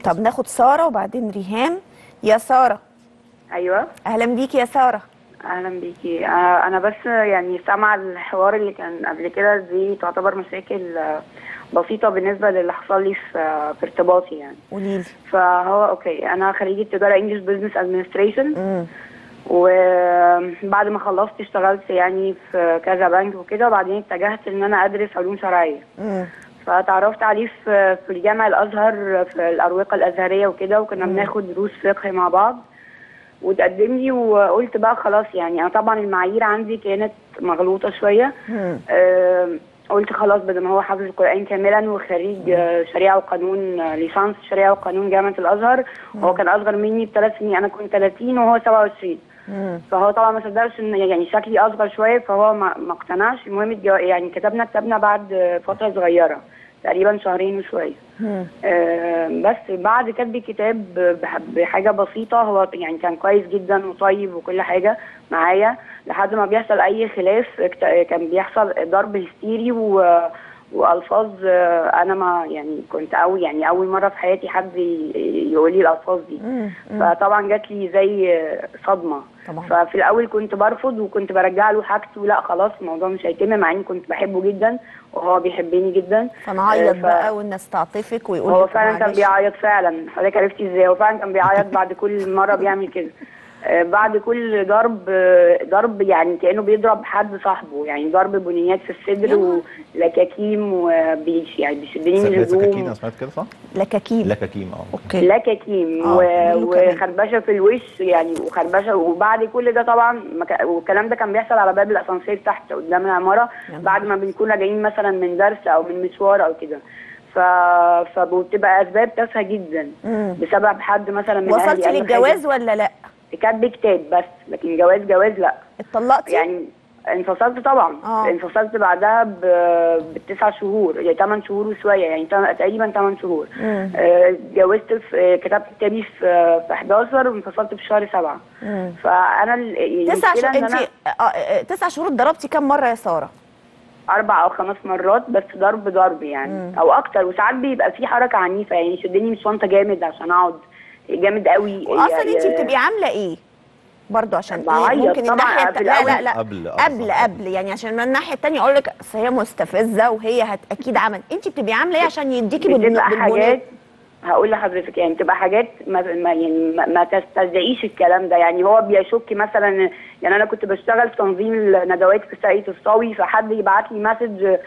طب ناخد ساره وبعدين ريهام يا ساره ايوه اهلا بيكي يا ساره اهلا بيكي آه، انا بس يعني سامعه الحوار اللي كان قبل كده دي تعتبر مشاكل آه، بسيطه بالنسبه للي حصل لي في آه، في ارتباطي يعني قولي لي فهو اوكي انا خريجه تجاره انجلش بزنس ادمنستريشن امم وبعد ما خلصت اشتغلت يعني في كذا بنك وكده وبعدين اتجهت ان انا ادرس علوم شرعيه امم فتعرفت عليه في في الجامع الازهر في الاروقه الازهريه وكده وكنا بناخد دروس فقه مع بعض وتقدم لي وقلت بقى خلاص يعني انا طبعا المعايير عندي كانت مغلوطه شويه مم. آم، قلت خلاص بدل ما هو حافظ القران كاملا وخريج آه، شريعه وقانون آه، ليسانس شريعه وقانون جامعه الازهر هو كان اصغر مني بثلاث سنين انا كنت 30 وهو 27 مم. فهو طبعا ما صدقش ان يعني شكلي اصغر شويه فهو ما, ما اقتنعش المهم الجو- يعني كتبنا كتابنا بعد فتره صغيره تقريبا شهرين وشويه مم. آه، بس بعد كتب الكتاب بح- بحاجه بسيطه هو يعني كان كويس جدا وطيب وكل حاجه معايا لحد ما بيحصل اي خلاف اكت- كان بيحصل ضرب هستيري و والفاظ آه، انا ما يعني كنت أول يعني اول مره في حياتي حد ي- يقول لي الالفاظ دي مم. فطبعا جات لي زي صدمه طبعا. ففي الاول كنت برفض وكنت برجع له حاجته لا خلاص الموضوع مش هيتم مع اني كنت بحبه جدا وهو بيحبني جدا فنعيط ف- بقى والناس تعطفك ويقول هو لك فعلا كان معلش. بيعيط فعلا حضرتك عرفتي ازاي هو فعلا كان بيعيط بعد كل مره بيعمل كده آه، بعد كل ضرب آه، ضرب يعني كانه بيضرب حد صاحبه يعني ضرب بنيات في الصدر ولكاكيم وبيش يعني بيشدني من سكاكين الهدوم انا سمعت كده صح؟ لكاكيل لكاكيم اه اوكي لكاكيم آه، و- بيقولوا كمان. وخربشه في الوش يعني وخربشه وبعد كل ده طبعا ما كا- والكلام ده كان بيحصل على باب الاسانسير تحت قدام العماره يا بعد ما بنكون راجعين مثلا من درس او من مشوار او كده ف... فبتبقى اسباب تافهه جدا مم. بسبب حد مثلا من أهلي وصلتي قال له للجواز ولا لا حاجة. كاتب كتاب بس لكن جواز جواز لا اتطلقتي يعني انفصلت طبعا آه. انفصلت بعدها ب... بتسع شهور يعني 8 شهور وشويه يعني تم- تقريبا 8 شهور مم. آه، اتجوزت في آه، كتبت كتابي في في 11 وانفصلت في شهر 7 مم. فانا ال- تسع المشكله شهور ان انت انا تسع شهور اتضربتي كام مره يا ساره اربع او خمس مرات بس ضرب ضرب يعني مم. او اكتر وساعات بيبقى في حركه عنيفه يعني يشدني من الشنطه جامد عشان اقعد جامد قوي واصلا يا- انت يا- بتبقي عامله ايه برضه عشان ايه بعيط ممكن طبعاً الناحيه في الت- لا لا الأول. لا قبل قبل قبل يعني عشان من الناحيه الثانيه اقول لك أصل هي مستفزه وهي هت اكيد عمل انت بتبقي عامله ايه عشان يديكي بالبن- بتبقى بالبنات حاجات هقول لحضرتك يعني بتبقى حاجات ما, ما يعني ما, ما تستدعيش الكلام ده يعني هو بيشك مثلا يعني انا كنت بشتغل في تنظيم الندوات في ساقية الصاوي فحد يبعت لي مسج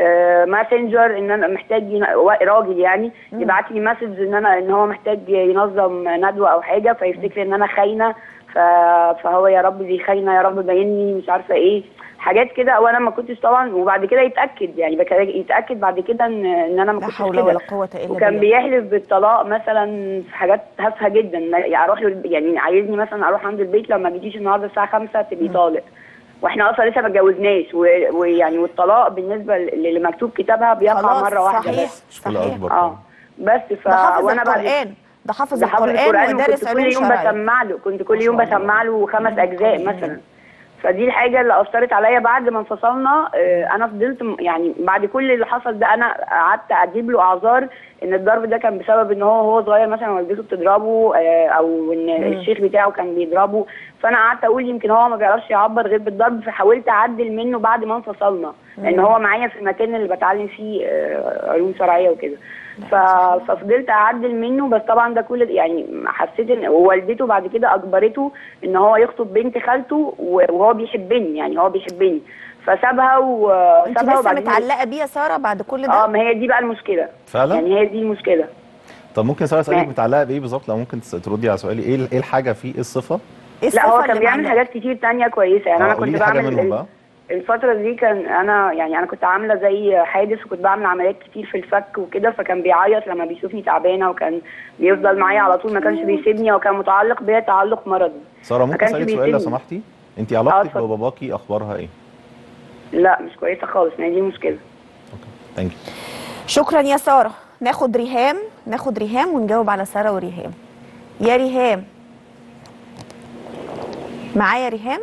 ماسنجر ان انا محتاج ين- راجل يعني يبعت لي مسج ان انا ان هو محتاج ينظم ندوه او حاجه فيفتكر ان انا خاينه ف- فهو يا رب دي خاينه يا رب باينني مش عارفه ايه حاجات كده وانا ما كنتش طبعا وبعد كده يتاكد يعني بك- يتاكد بعد كده ان ان انا ما لا كنتش حول كده ولا قوه الا وكان بالله بيحلف بالطلاق مثلا في حاجات تافهه جدا يعني اروح له يعني عايزني مثلا اروح عند البيت لو ما جيتيش النهارده الساعه 5 تبقي طالق واحنا اصلا لسه ما اتجوزناش و- ويعني والطلاق بالنسبه للي مكتوب كتابها بيقع خلاص مره واحده صحيح بس مشكله صحيح اكبر اه طبعا بس ف ده حافظ وانا بعد القران ده حافظ ده حافظ القران ودارس وكنت علوم كل يوم شرعيه بسمع له كنت كل ما يوم شاء الله. بسمع له خمس اجزاء قوي مثلا فدي الحاجه اللي اثرت عليا بعد ما انفصلنا آه، انا فضلت م- يعني بعد كل اللي حصل ده انا قعدت اجيب له اعذار ان الضرب ده كان بسبب ان هو هو صغير مثلا والدته بتضربه آه، او ان الشيخ بتاعه كان بيضربه فانا قعدت اقول يمكن هو ما بيعرفش يعبر غير بالضرب فحاولت اعدل منه بعد ما انفصلنا لان هو معايا في المكان اللي بتعلم فيه آه، علوم شرعيه وكده ف... ففضلت اعدل منه بس طبعا ده كل يعني حسيت ان ووالدته بعد كده اجبرته ان هو يخطب بنت خالته وهو بيحبني يعني هو بيحبني فسابها انت وسابها لسه وبعدين متعلقه بيه يا ساره بعد كل اه ده ما هي دي بقى المشكله فعلا يعني هي دي المشكله طب ممكن ساره اسالك ما- متعلقه بايه بالظبط لو ممكن تس- تردي على سؤالي ايه ال- ايه الحاجه فيه ايه الصفه ايه لا هو الصفة كان اللي بيعمل معلقة؟ حاجات كتير تانية كويسه يعني آه، انا قولي كنت لي حاجه بعمل منهم ال- بقى الفترة دي كان أنا يعني أنا كنت عاملة زي حادث وكنت بعمل عمليات كتير في الفك وكده فكان بيعيط لما بيشوفني تعبانة وكان بيفضل معايا على طول ما كانش بيسيبني وكان متعلق بيا تعلق مرضي ساره ما ممكن كانش اسالك سؤال لو بيسيبني. سمحتي انت علاقتك اتفضل. بباباكي اخبارها ايه لا مش كويسة خالص ما هي دي المشكلة ثانك يو شكرا يا ساره ناخد ريهام ناخد ريهام ونجاوب على ساره وريهام يا ريهام معايا ريهام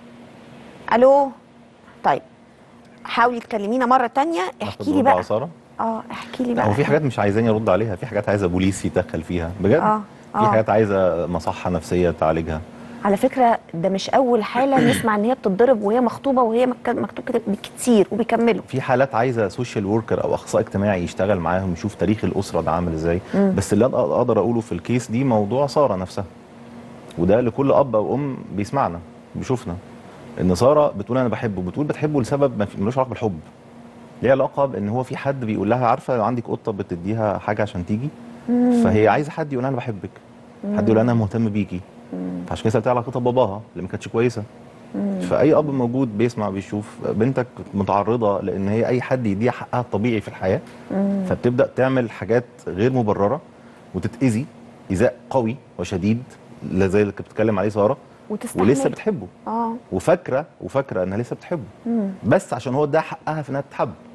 الو طيب حاولي تكلمينا مره تانية ناخد احكي لي ربع بقى ساره اه احكي لي لا بقى هو في حاجات مش عايزاني ارد عليها في حاجات عايزه بوليس يتدخل فيها بجد آه، في آه. حاجات عايزه مصحه نفسيه تعالجها على فكره ده مش اول حاله نسمع ان هي بتتضرب وهي مخطوبه وهي مك- مكتوب كده كتير وبيكملوا في حالات عايزه سوشيال وركر او اخصائي اجتماعي يشتغل معاهم يشوف تاريخ الاسره ده عامل ازاي بس اللي أنا اقدر اقوله في الكيس دي موضوع ساره نفسها وده لكل اب او ام بيسمعنا بيشوفنا ان ساره بتقول انا بحبه بتقول بتحبه لسبب ما في- ملوش علاقه بالحب ليه علاقه بان هو في حد بيقول لها عارفه لو عندك قطه بتديها حاجه عشان تيجي فهي عايزه حد يقول لها انا بحبك حد يقول لها انا مهتم بيكي فعشان كده سالتها علاقتها بباباها اللي ما كانتش كويسه فاي اب موجود بيسمع بيشوف بنتك متعرضه لان هي اي حد يديها حقها الطبيعي في الحياه فبتبدا تعمل حاجات غير مبرره وتتاذي ايذاء قوي وشديد لا زي اللي كانت بتتكلم عليه ساره وتستحمل ولسه بتحبه اه وفاكره وفاكره انها لسه بتحبه بس عشان هو ده حقها في انها تتحب